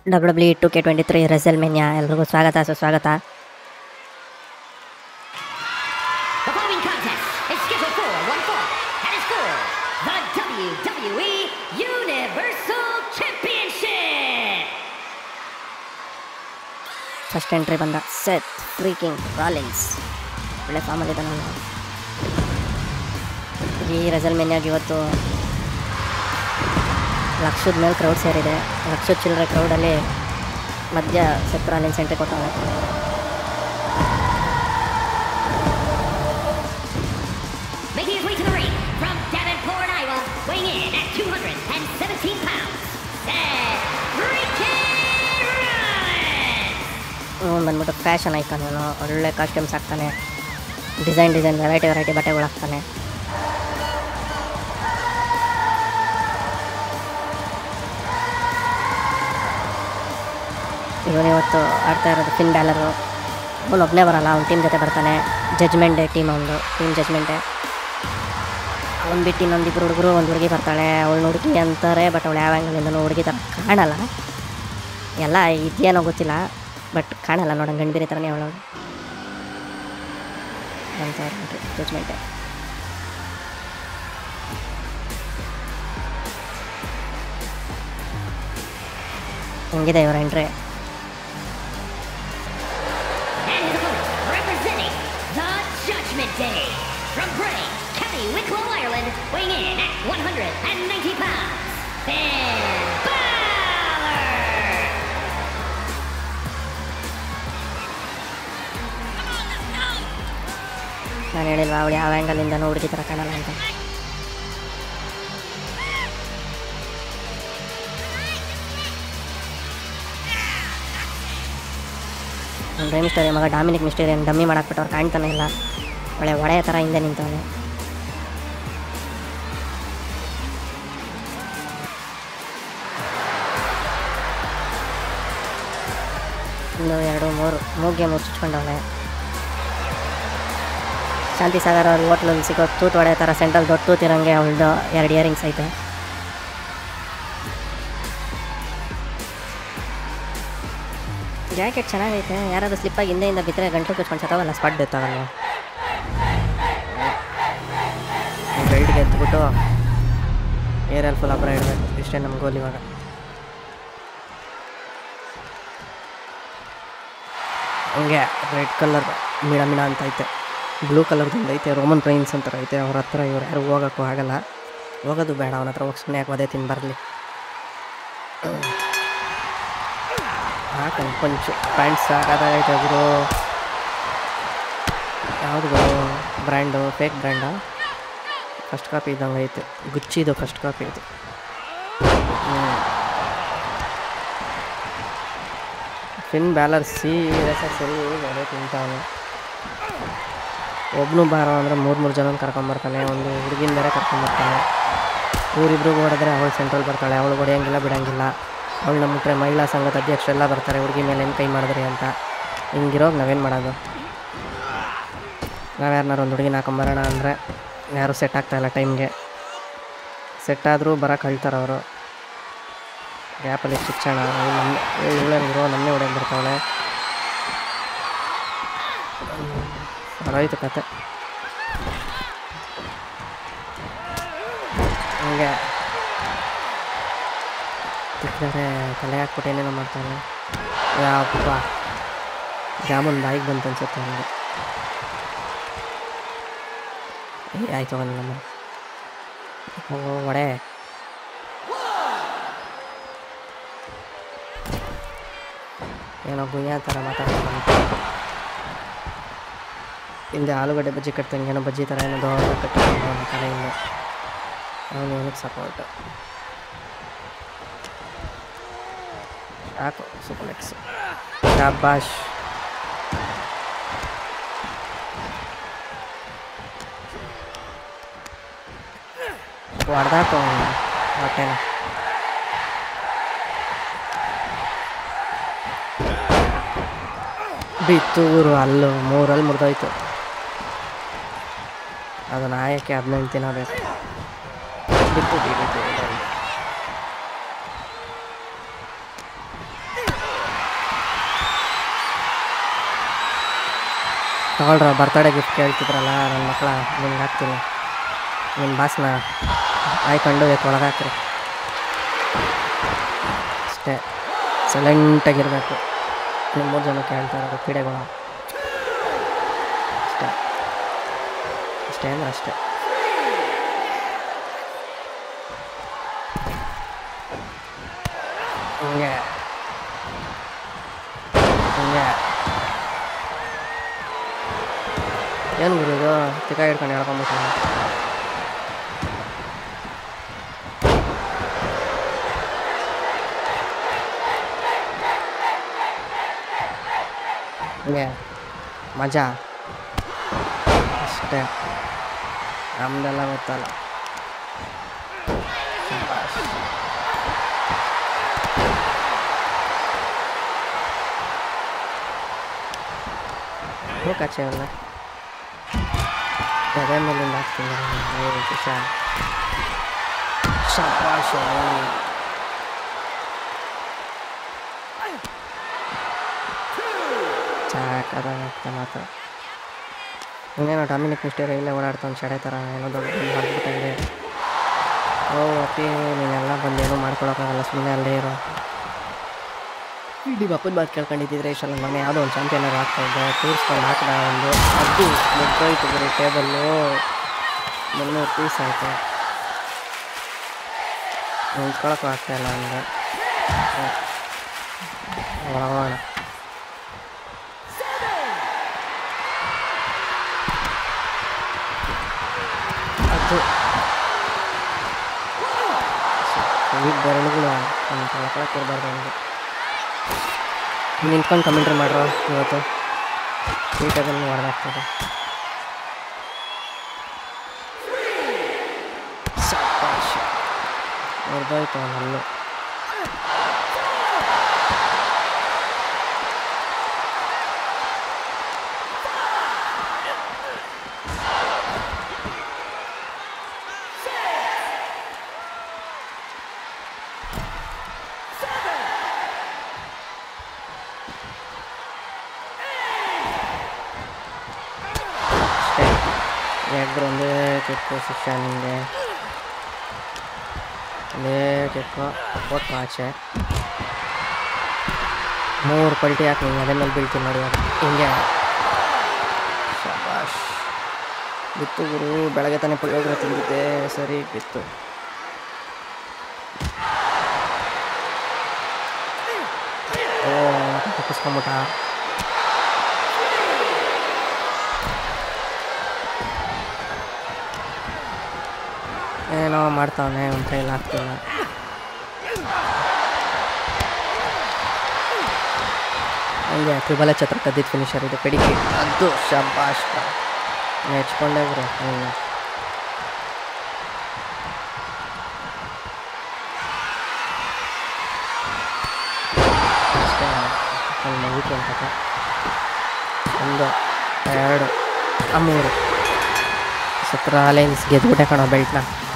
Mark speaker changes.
Speaker 1: W W two K twenty three WrestleMania ಎಲ್ರಿಗೂ ಸ್ವಾಗತ ಸುಸ್ವಾಗತ
Speaker 2: The following contest is scheduled for one fall and is for the WWE Universal Championship.
Speaker 1: First entry ಬಂದ Seth freaking Rollins ಒಳ್ಳೆ ಫಾರ್ಮಲ್ಲಿದ್ದಾನೆ ಅವನು ಈ wrestle ಮೆನ್ಯಾಗ ಇವತ್ತು ಲಕ್ಷದ ಮೇಲೆ ಕ್ರೌಡ್ ಸೇರಿದೆ ಲಕ್ಷದ ಚಿಲ್ಲರೆ ಕ್ರೌಡಲ್ಲಿ ಮಧ್ಯ ಸೆತ್ ರಾಲಿನ್ಸ್ ಎಂಟ್ರಿ ಕೊಟ್ಟವನೆ
Speaker 2: Making his way to the ring from Davenport, Iowa, weighing in at 217 pounds, Seth freaking Rollins.
Speaker 1: ಇವನು ಬಂದ್ಬಿಟ್ಟು ಫ್ಯಾಷನ್ ಐಕಾನ್ ಇವನು ಒಳ್ಳೆ ಕಾಸ್ಟ್ಯೂಮ್ಸ್ ಹಾಕ್ತಾನೆ ಡಿಸೈನ್ ಡಿಸೈನ್ ವೆರೈಟಿ ವೆರೈಟಿ ಬಟ್ಟೆಗಳು ಹಾಕ್ತಾನೆ ಇವನು ಇವತ್ತು ಆಡ್ತಾ ಇರೋದು ಫಿನ್ ಬ್ಯಾಲರು ಅವನು ಒಬ್ಬನೇ ಬರಲ್ಲ ಅವ್ನ ಟೀಮ್ ಜೊತೆ ಬರ್ತಾನೆ ಜಜ್ಮೆಂಟ್ ಟೀಮ್ ಅವನು ಟೀಮ್ ಜಜ್ಮೆಂಟೆ ಅವ್ನು ಬಿಟ್ಟು ಇನ್ನೊಂದಿಬ್ಬರು ಹುಡುಗರು ಒಂದು ಹುಡುಗಿ ಬರ್ತಾಳೆ ಅವಳು ಹುಡುಗಿ ಅಂತಾರೆ ಬಟ್ ಅವಳು ಯಾವ ಆ್ಯಂಗಲಿಂದನೂ ಹುಡುಗಿ ಥರ ಕಾಣಲ್ಲ ಎಲ್ಲ ಇದೆಯೇನೋ ಗೊತ್ತಿಲ್ಲ ಬಟ್ ಕಾಣಲ್ಲ ನೋಡೋಣ ಗಂಡು ಬೇರೆ ಥರನೇ ಅವಳು ಅಂತ ಜಜ್ಮೆಂಟೆ ಹೆಂಗಿದೆ ಇವರ entry
Speaker 2: And his opponent, representing the Judgment Day, from Bray, County Wicklow, Ireland, weighing in at 190 pounds, Finn Balor.
Speaker 1: ನಾನು ಹೇಳಿಲ್ವಾ ಅವಳು ಯಾವ ಆ್ಯಂಗಲಿಂದನೂ ಹುಡುಗಿ ಥರ ಕಾಣಲ್ಲ ಅಂತ ರೈ ಮಿಸ್ಟರಿ ಮಗ ಡಾಮಿನಿಕ್ ಮಿಸ್ಟೇರಿಯನ್ ಡಮ್ಮಿ ಮಾಡಾಕ್ಬಿಟ್ಟು ಅವ್ರು ಕಾಣ್ತಾನೆ ಇಲ್ಲ ಒಳ್ಳೆ ಒಡೆಯ ಥರ ಹಿಂದೆ ನಿಂತವನೆ ಒಂದು ಎರಡು ಮೂರು ಮೂಗ್ಗೆ ಮೂರು ಚುಚ್ಕೊಂಡವನೆ ಶಾಂತಿ ಸಾಗರ್ ಅವ್ರ ಹೋಟ್ಲಲ್ಲಿ ಸಿಗೋ ತೂತು ಒಡೆ ಥರ ಸೆಂಟ್ರಲ್ ದೊಡ್ಡ ತೂತಿರಂಗೆ ಅವಳದು ಎರಡು ಇಯರಿಂಗ್ಸ್ ಐತೆ ಜಾಕೆಟ್ ಚೆನ್ನಾಗೈತೆ ಯಾರಾದ್ರೂ ಸ್ಲಿಪ್ಪಾಗಿ ಹಿಂದೆಯಿಂದ ಬಿದ್ದರೆ ಗಂಟಲು ಕುಚ್ಕೊಂಡು ಸತ್ತವಲ್ಲ ಸ್ಪಡ್ ಇರ್ತಾವಲ್ಲ ರೈಡ್ಗೆ ಎತ್ಬಿಟ್ಟು ಏರಲ್ಲಿ ಫುಲ್ ಅಬ್ರ ಇಡಬೇಕು ಇಷ್ಟೇ ನಮ್ಮ ಗೋಲ್ ಇವಾಗ ಹಂಗೆ ರೆಡ್ ಕಲರ್ ಮಿಣ ಮಿಣ ಅಂತ ಐತೆ ಬ್ಲೂ ಕಲರ್ದಿಂದ ಐತೆ ರೋಮನ್ ರೈನ್ಸ್ ಅಂತಾರೆ ಐತೆ ಅವ್ರ ಹತ್ರ ಇವ್ರು ಯಾರು ಹೋಗೋಕ್ಕೂ ಆಗಲ್ಲ ಹೋಗೋದು ಬೇಡ ಅವನ ಹತ್ರ ಹೋಗಿ ಸುಮ್ಮನೆ ಯಾಕೆ ಒದೆ ತಿಂದು ಬರಲಿ ಹಾಕೊಂಡು ಕೊಂಚು ಪ್ಯಾಂಟ್ ಸಾಕಾಗೈತೆ ಗುರು ಯಾವುದು ಗುರು ಬ್ರ್ಯಾಂಡು ಫೇಕ್ ಬ್ರ್ಯಾಂಡಾ ಫಸ್ಟ್ ಕಾಪಿ ಇದ್ದಂಗೆ ಐತೆ ಗುಚ್ಚಿದು ಫಸ್ಟ್ ಕಾಪಿ ಇದು ಫಿನ್ ಬ್ಯಾಲರ್ ಸೀರಿಯಸ್ ಸರಿ ಅದೇ ತಿಂತಾವನು ಒಬ್ಬನು ಬಾರೋ ಅಂದರೆ ಮೂರು ಮೂರು ಜನ ಕರ್ಕೊಂಬರ್ತಾನೆ ಒಂದು ಹುಡುಗಿನ ಬೇರೆ ಕರ್ಕೊಂಬರ್ತಾನೆ ಊರಿಬ್ರಿಗೂ ಹೊಡೆದ್ರೆ ಅವಳು ಸೆಂಟ್ರಲ್ ಬರ್ತಾಳೆ ಅವಳು ಹೊಡೆಯಂಗಿಲ್ಲ ಬಿಡಂಗಿಲ್ಲ ಅವಳು ನಮ್ಮ ಮುಟ್ರೆ ಮಹಿಳಾ ಸಂಘದ ಅಧ್ಯಕ್ಷರೆಲ್ಲ ಬರ್ತಾರೆ ಹುಡುಗಿ ಮೇಲೆ ಏನು ಕೈ ಮಾಡಿದ್ರಿ ಅಂತ ಹಿಂಗಿರೋಗಿ ನಾವೇನು ಮಾಡೋದು ನಾವು ಯಾರನ್ನಾರು ಒಂದು ಹುಡುಗಿನ ಹಾಕೊಂಬರೋಣ ಅಂದರೆ ಯಾರೂ ಸೆಟ್ ಆಗ್ತಾಯಿಲ್ಲ ಟೈಮ್ಗೆ ಸೆಟ್ ಆದರೂ ಬರೋಕೆ ಹೇಳ್ತಾರೆ ಅವರು ಗ್ಯಾಪಲ್ಲಿ ಚುಚ್ಚೋಣ ನಮ್ಮ ಇವಳೇನಿರೋ ನಮ್ಮೇ ಹೊಡೆಯಕ್ಕೆ ಬರ್ತಾವಳೆ ಹೊರೋಯ್ತು ಕತೆ ಹಂಗೆ ತಿಕ್ಕಿದ್ರೆ ತಲೆ ಹಾಕ್ಬಿಟ್ಟು ಏನೇನೋ ಮಾಡ್ತಾನೆ ಯಾವಪ್ಪ ಜಾಮೂನ್ ಬಾಯಿಗೆ ಬಂತು ಅನ್ಸುತ್ತೆ ನನಗೆ ಏ ಆಯ್ತು ಅವನು ನಮ್ಮ ಓ ಒಡೆ ಏನೋ ಗುಯ್ಯ ಥರ ಮಾತಾಡ್ತಾನೆ ಹಿಂದೆ ಆಲೂಗಡ್ಡೆ ಬಜ್ಜಿ ಕಟ್ತಂಗೆ ಏನೋ ಬಜ್ಜಿ ಥರ ಏನೋ ದೊಡ್ಡ ಕಟ್ಟಿಕೊಂಡು ಅವನ ತಲೆಯಿಂದ ಅವನು ಇವನಿಗೆ ಸಪೋರ್ಟ್ ಸಾಕು ಸೂಪರ್ಲೆಕ್ಸ್ ಶಾಬಾಷ್ ಹೊಡೆದಾಕು ಹೊಟ್ಟೆನ ಬಿತ್ತು ಊರು ಅಲ್ಲು ಮೂರಲ್ಲಿ ಮುರಿದೋಯ್ತು ಅದು ನಾಯಕ್ಕೆ ಹದಿನೆಂಟು ದಿನ ಬೇಕು ಬಿತ್ತು ಬಿತ್ತು ತಗೊಳ್ರ ಬರ್ತಡೇ ಗಿಫ್ಟ್ ಕೇಳ್ತಿದ್ರಲ್ಲ ನನ್ನ ಮಕ್ಕಳ ನಿಮ್ಗೆ ಹಾಕ್ತೀನಿ ನಿಮ್ಮ ಬಾಸ್ನ ಆಯ್ಕೊಂಡು ಒಳಗಾಕ್ರಿ ಅಷ್ಟೇ ಸೈಲೆಂಟಾಗಿರಬೇಕು ನಿಮ್ಮ ಮೂರು ಜನ ಕೇಳ್ತಾ ಇರೋದು ಪೀಡೆಗಳು ಅಷ್ಟೇ ಅಷ್ಟೇ ಅಂದ್ರೆ ಅಷ್ಟೇ ಹಿಂಗೆ ಹಿಂಗೆ ಏನು ಗುರು ಇದು ತಿಕ್ಕ ಹಿಡ್ಕೊಂಡು ಹೇಳ್ಕೊಂಬಿಟ್ಟು ಹಿಂಗೆ ಮಜಾ ಅಷ್ಟೇ ನಮ್ದೆಲ್ಲ ಗೊತ್ತಲ್ಲ ಶಬ್ಬಾಷ್. ಹೋಗಾಚೆ ಅವನ್ನ ಎದೆ ಮೇಲಿಂದ ಹಾಕ್ತೀನಿ ಏ ವಿಷ ಶಬ್ಬಾಷ್ ಅವ್ನು. ಸಾಕಾಗುತ್ತೆ ಮಾತ್ರ ಇನ್ನೇನೋ ಡಾಮಿನಿಕ್ ಮಿಸ್ಟೇರ್ ಇಲ್ಲೇ ಓಡಾಡ್ತಾನೆ ಶಡೆ ಥರ ಏನೋ ದೊಡ್ಡ ಹೊರಬಿಟ್ಟಂಗೆ ಓ ಅಪ್ಪಿ ನೀನೆಲ್ಲ ಬಂದು ಏನೂ ಮಾಡ್ಕೊಳಕ್ಕಾಗಲ್ಲ ಸುಮ್ಮನೆ ಅಲ್ಲೇ ಇರೋ ಇಡೀ ಬಪ್ಪದ ಮಾತು ಕೇಳ್ಕೊಂಡಿದ್ದಿದ್ರೆ ಇಷ್ಟಲ್ಲ ನಾನು ಯಾವುದೋ ಒಂದು ಚಾಂಪಿಯನ್ ಆಗ್ತಾ ಇದ್ದೆ ತೋರಿಸ್ಕೊಂಡು ಹಾಕಿದ ಒಂದು ಅದು ಮುಗ್ದೋಯ್ತು ಬರೀ ಟೇಬಲ್ಲು ಮುನ್ನೂರು ಪೀಸ್ ಆಯಿತು ನಿಂತ್ಕೊಳಕ್ಕೂ ಆಗ್ತಾಯಿಲ್ಲ ನನಗೆ ಒಳಗೋಣ ಅದು ಈಗ ಬೆರಳುಗಳು ನಮ್ಮ ತಳಕೊಳಕ್ಕೆ ಇರಬಾರ್ದು ನನಗೆ ನಿಂತ್ಕೊಂಡು ಕಮೆಂಟ್ರಿ ಮಾಡ್ರೋ ಇವತ್ತು ನೀಟಾಗಿ ಹೊಡೆದಾಗ್ತದೆ ಸಾಕಾಶ ಹೊಡೆದೋಯ್ತು ಅವನಲ್ಲೂ ಅಷ್ಟೇ ಎರಡು ಒಂದೇ ಕಿಕ್ಕು ಶಿಕ್ಷಣಿಂಗೆ ಒಂದೇ ಕಿಕ್ಕು ಕೊಟ್ಟು ಆಚೆ ಮೂರು ಪಲ್ಟಿ ಹಾಕಿ ಹಿಂಗೆ ಅದೇ ಮೇಲೆ ಬೀಳ್ತೀನಿ ನೋಡಿ ಅದು ಹಿಂಗೆ ಶಬಾಷ್ ಬಿತ್ತು ಗುರು ಬೆಳಗ್ಗೆ ತಾನೇ ಪುಳಿಯೋಗರೆ ತಿಂದಿದ್ದೆ ಸರಿ ಬಿತ್ತು ಓ ತಪ್ಪಿಸ್ಕೊಂಬಿಟ್ಟ ಏನೋ ಮಾಡ್ತಾವನೆ ಒಂದು ಕೈಲಿ ಹಾಕ್ತಿಲ್ಲ ಹಂಗೆ ತ್ರಿಬಲ ಛತ್ರ ಕದ್ದಿದ್ದು ಫಿನಿಷರ್ ಇದು ಪೆಡಿಕಿ ಅದು ಶಬ್ಬಾಷ್ ನೆಚ್ಕೊಂಡೇ ಗುರು ಹಂಗೆ ಅಷ್ಟೇ ಒಂದು ಮುಗೀತು ಅಂತ ಒಂದು ಎರಡು ಆ ಮೂರು ಸತ್ರ ಲೈನ್ಸ್ ಗೆದ್ಬಿಟ್ಟೆ ಕಣೋ ಬೆಲ್ಟ್ನ